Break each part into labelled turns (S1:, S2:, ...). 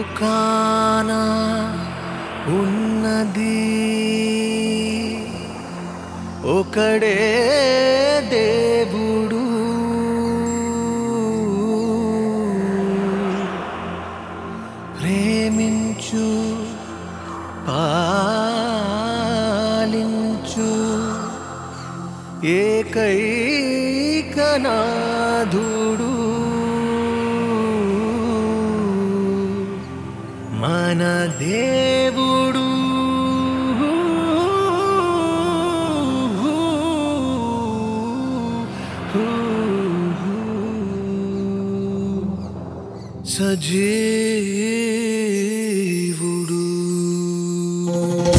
S1: లోకాన ఉన్నది ఒకడే దేవుడు ప్రేమించు పాలించు ఏకైకనాథుడు మన దేవుడు సజీవుడు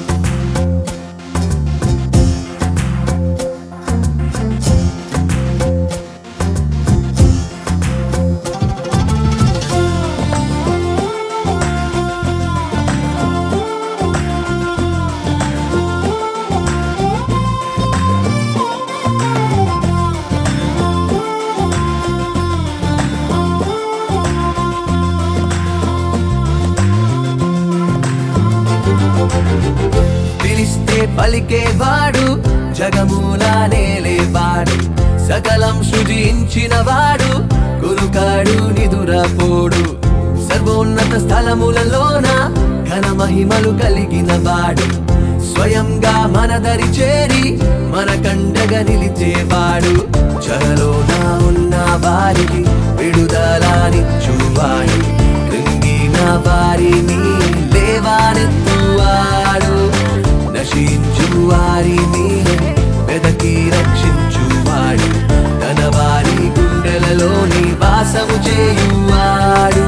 S1: పిలిస్తే పలికేవాడు జగమూలా నేలేవాడు సకలం సృజించిన వాడు కురుకాడు నిదురపోడు సర్వోన్నత స్థలములలోన ఘన మహిమలు కలిగిన వాడు స్వయంగా మన దరి చేరి మన కండగా నిలిచేవాడు చెరలోన ఉన్న వారికి విడుదలానిచ్చువాడు కృంగిన వారిని లేవానెత్తువాడు నశించు వారిని వెదకి రక్షించువాడు తన వారి గుండెలలోని వాసము చేయువాడు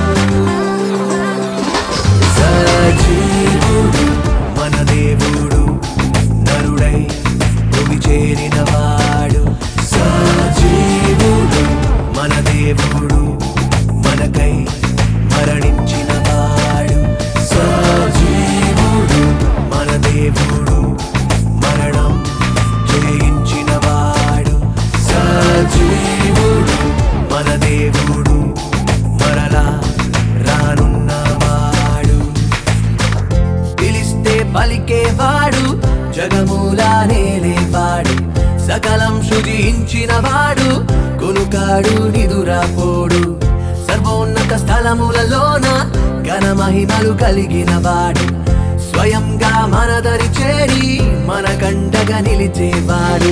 S1: సజీవుడు మన దేవుడు నరుడై భూమి చేరిన వాడు సజీవుడు మన దేవుడు మనకై మరణించిన వాడు సజీవుడు మన దేవుడు మరణం జయించిన వాడు సజీవుడు మన దేవుడు మరలా రానున్నవాడు పిలిస్తే పలికేవాడు జగమూలా నేలేవాడు సకలం సృజించిన వాడు కొనుకాడు నిదురపోడు సర్వోన్నత స్థలములలోన ఘన మహిమలు కలిగిన వాడు స్వయంగా మన దరి చేరి మన కండగా నిలిచేవాడు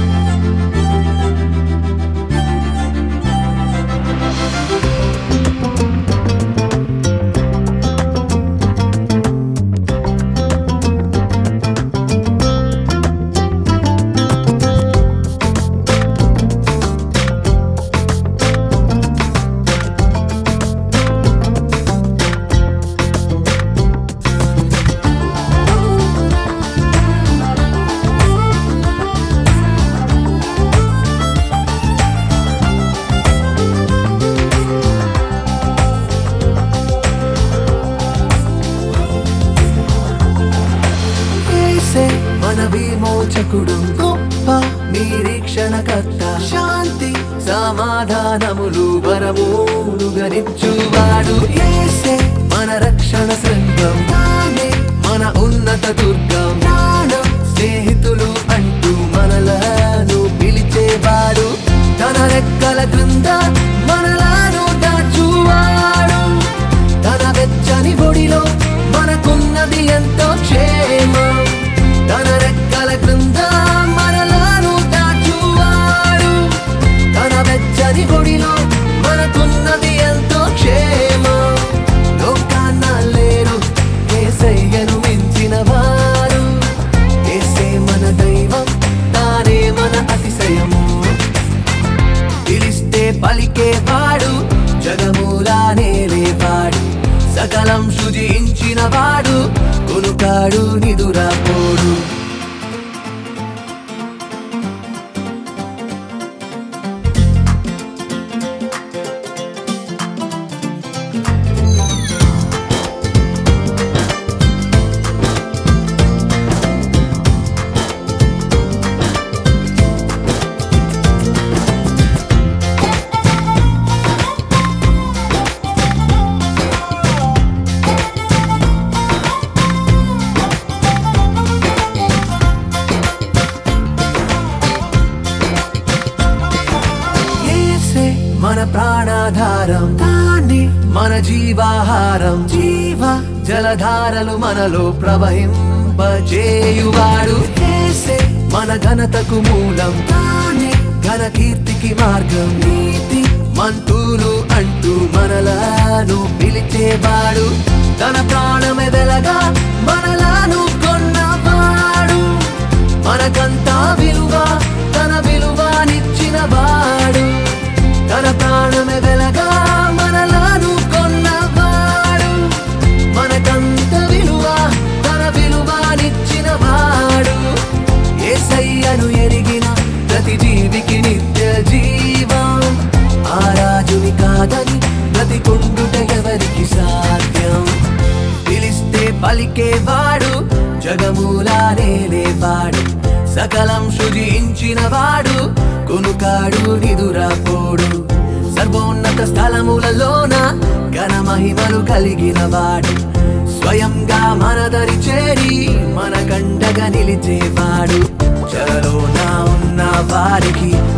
S1: యేసే మన విమోచకుడు గొప్ప నిరీక్షణకర్త శాంతి సమాధానములు వరములు గనిచ్చువాడు యేసే మన రక్షణ శృంగం తానే మన ఉన్నత దుర్గం ప్రాణం స్నేహితులు అంటూ మనలను పిలిచేవాడు తన రెక్కల క్రింద మనలను దాచువాడు తన వెచ్చని ఒడిలో మనకున్నది ఎంతో క్షేమం తన రెక్కల క్రింద మనలను దాచువాడు తన వెచ్చని ఒడిలో మనకున్నది ఎంతో క్షేమం లోకాన్న లేరు ఏసయ్యను మించిన వారు ప్రాణాధారం తానే మన జీవాహారం జీవ జలధారలు మనలో ప్రవహింపజేయువాడు యేసే మన ఘనతకు మూలం తానే ఘన కీర్తికి మార్గం నీతి మంతులు అంటూ మనలను పిలిచేవాడు తన ప్రాణమే వెలగా మనలను కొన్నవాడు మనకంతా విలువ తన విలువనిచ్చిన వాడు తన ప్రాణమే వెలగా మనలను కొన్నవాడు మనకంత విలువ తన విలువనిచ్చిన వాడు ఏసయ్యను ఎరిగిన ప్రతి జీవికి నిత్య జీవం ఆ రాజుని కాదని బ్రతికుండుట ఎవరికి సాధ్యం పిలిస్తే పలికేవాడు జగమూలానే లేవాడు సకలం సృజించిన వాడు కొనుకాడు నిదురాపోడు సర్వోన్నత స్థలములలోన ఘన మహిమలు కలిగిన వాడు స్వయంగా మనదరి చేరి మన కండగా నిలిచేవాడు చెరలోన ఉన్న వారికి